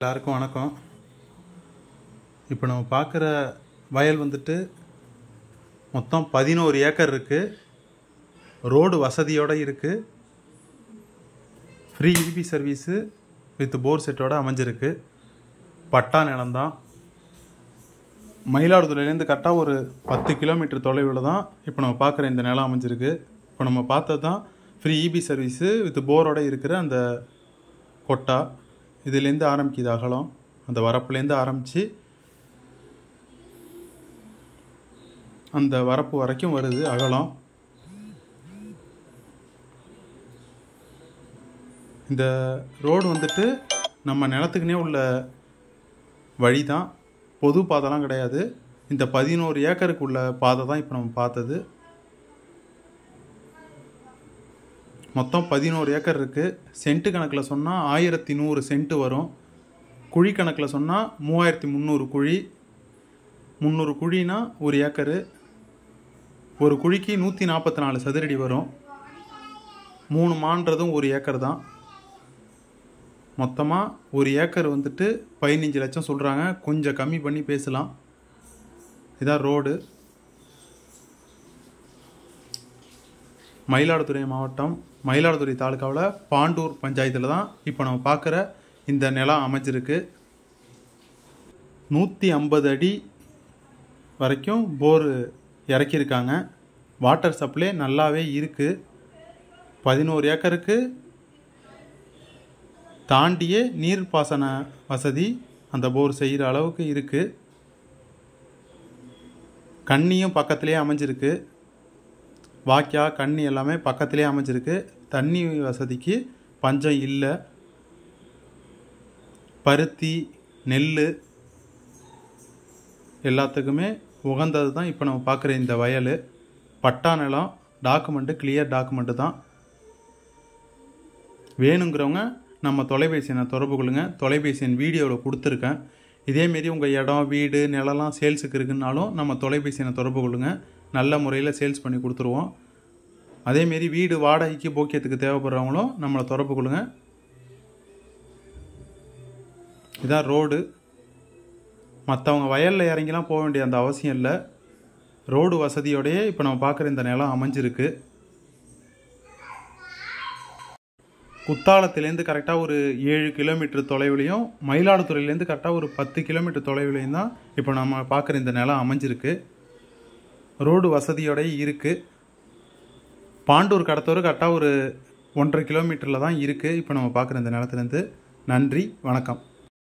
எல்லாருக்கும் வணக்கம் இப்போ நம்ம பார்க்குற வயல் வந்துட்டு மொத்தம் பதினோரு ஏக்கர் இருக்குது ரோடு வசதியோடு இருக்குது free EB service with bore செட்டோட அமைஞ்சிருக்கு பட்டா நிலம்தான் மயிலாடுதுறையிலேருந்து கரெக்டாக ஒரு பத்து கிலோமீட்டர் தொலைவில் தான் இப்போ நம்ம பார்க்குற இந்த நிலம் அமைஞ்சிருக்கு இப்போ நம்ம பார்த்தது தான் ஃப்ரீ இபி சர்வீஸு வித் போரோட இருக்கிற அந்த கொட்டா இதுலேருந்து ஆரம்பிக்குது அகலம் அந்த வரப்புலேருந்து ஆரம்பித்து அந்த வரப்பு வரைக்கும் வருது அகலம் இந்த ரோடு வந்துட்டு நம்ம நிலத்துக்குனே உள்ள வழி தான் பொது பாதைலாம் கிடையாது இந்த பதினோரு ஏக்கருக்கு உள்ள பாதை தான் இப்போ நம்ம பார்த்தது மொத்தம் பதினோரு ஏக்கர் இருக்குது சென்ட்டு கணக்கில் சொன்னால் ஆயிரத்தி நூறு சென்ட்டு வரும் குழி கணக்கில் சொன்னால் மூவாயிரத்தி முந்நூறு குழி முந்நூறு குழினா ஒரு ஏக்கரு ஒரு குழிக்கு நூற்றி நாற்பத்தி நாலு சதுரடி வரும் மூணு மான்றதும் ஒரு ஏக்கர் தான் மொத்தமாக ஒரு ஏக்கர் வந்துட்டு பதினஞ்சு லட்சம் சொல்கிறாங்க கொஞ்சம் கம்மி பண்ணி பேசலாம் இதான் ரோடு மயிலாடுதுறை மாவட்டம் மயிலாடுதுறை தாலுக்காவில் பாண்டூர் பஞ்சாயத்தில் தான் இப்போ நம்ம பார்க்குற இந்த நிலம் அமைஞ்சிருக்கு நூற்றி ஐம்பது அடி வரைக்கும் போர் இறக்கியிருக்காங்க வாட்டர் சப்ளை நல்லாவே இருக்குது பதினோரு ஏக்கருக்கு தாண்டியே நீர்ப்பாசன வசதி அந்த போர் செய்கிற அளவுக்கு இருக்குது கண்ணியும் பக்கத்துலேயே அமைஞ்சிருக்கு வாக்கியா கண்ணி எல்லாமே பக்கத்துலேயே அமைஞ்சிருக்கு தண்ணி வசதிக்கு பஞ்சம் இல்லை பருத்தி நெல் எல்லாத்துக்குமே உகந்தது தான் இப்போ நம்ம பார்க்குற இந்த வயல் பட்டா நிலம் டாக்குமெண்ட்டு கிளியர் டாக்குமெண்ட்டு தான் வேணுங்கிறவங்க நம்ம தொலைபேசி எண்ணை தொடர்பு கொள்ளுங்க தொலைபேசி எண் வீடியோவில் கொடுத்துருக்கேன் இதேமாரி உங்கள் இடம் வீடு நிலம்லாம் சேல்ஸுக்கு இருக்குன்னாலும் நம்ம தொலைபேசி எண்ணை தொடர்பு கொள்ளுங்க நல்ல முறையில் சேல்ஸ் பண்ணி கொடுத்துருவோம் அதேமாரி வீடு வாடகைக்கு போக்கியத்துக்கு தேவைப்படுறவங்களும் நம்மளை தொடர்பு கொள்ளுங்க இதான் ரோடு மற்றவங்க வயலில் இறங்கிலாம் போக வேண்டிய அந்த அவசியம் இல்லை ரோடு வசதியோடையே இப்போ நம்ம பார்க்குற இந்த நிலம் அமைஞ்சிருக்கு குத்தாலத்துலேருந்து கரெக்டாக ஒரு ஏழு கிலோமீட்டர் தொலைவுலையும் மயிலாடுதுறையிலேருந்து கரெக்டாக ஒரு பத்து கிலோமீட்டர் தொலைவுலையும் தான் இப்போ நம்ம பார்க்குற இந்த நிலம் அமைஞ்சிருக்கு ரோடு வசதியோட இருக்குது பாண்டூர் கடத்தூர் கரெக்டாக ஒரு ஒன்றரை கிலோமீட்டரில் தான் இருக்குது இப்போ நம்ம பார்க்குற இந்த நிலத்துலேருந்து நன்றி வணக்கம்